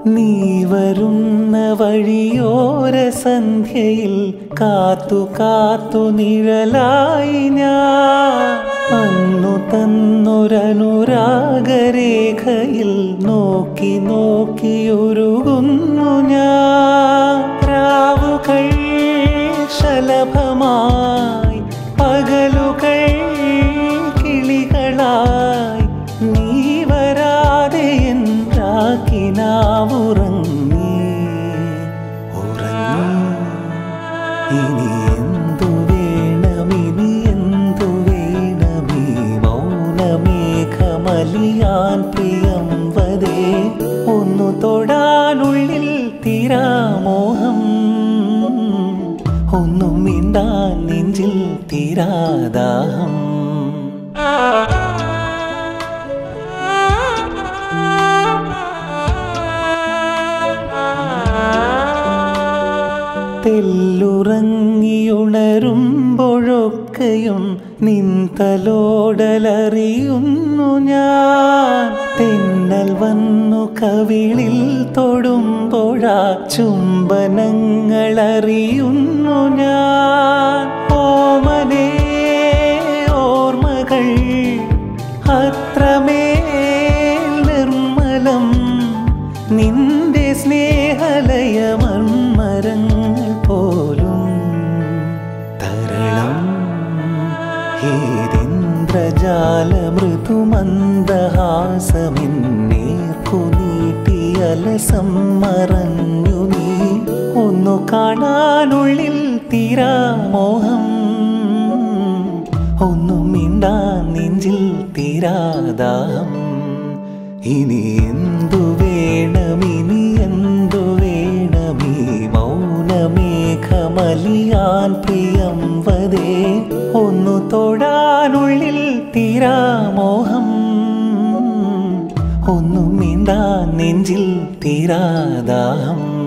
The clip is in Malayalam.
നീ വരുന്ന വഴിയോര സന്ധ്യയിൽ കാത്തു കാത്തു നിഴലായി ഞാൻ അന്നു തന്നൊരനുരാഗരേഖയിൽ നോക്കി നോക്കിയൊരുകുന്നു ഞാൻ രാവുകൾ ശലഭമായി പകലുകൾ കിളികളായി നീ വരാതെ എന്താക്കിനാവുറങ്ങി ഉറങ്ങി ഇനി എന്തു വേണമിനി എന്തു വേണമീ മൗനമേഘമലിയാൻ പ്രിയം വരേ ഒന്നു തൊടാനുള്ളിൽ തീരാമോഹം ഒന്നും മിണ്ടാൻ നെഞ്ചിൽ തീരാദാഹം തെല്ലുറങ്ങിയുണരുമ്പോഴൊക്കെയും നിന്തലോടലറിയുന്നു ഞാൻ തെന്നൽ വന്നു കവിളിൽ തൊടുമ്പോഴാ ചുംബനങ്ങൾ അറിയുന്നു ഞാൻ ഓമനേ ഓർമ്മകൾ അത്രമേൽ നിർമ്മലം നിന്റെ സ്നേഹലയമർമരങ്ങൾ പോലും തരളം ഹേരിന്ദ്രജാല മൃദുമന്ദഹാസമിന്നേർക്കു നീട്ടിയലസം മറഞ്ഞു നീ ഒന്നു കാണാനുള്ളിൽ തീരാമോഹം ഒന്നും മിണ്ടാൻ നെഞ്ചിൽ തീരാദാഹം ഇനി എന്തു വേണമിനി എന്തു വേണമീ മൗനമേഘമലിയാൻ പ്രിയം വരേ ഒന്നു തൊടാനുള്ളിൽ തീരാമോഹം ഒന്നും മിണ്ടാൻ നെഞ്ചിൽ തീരാദാഹം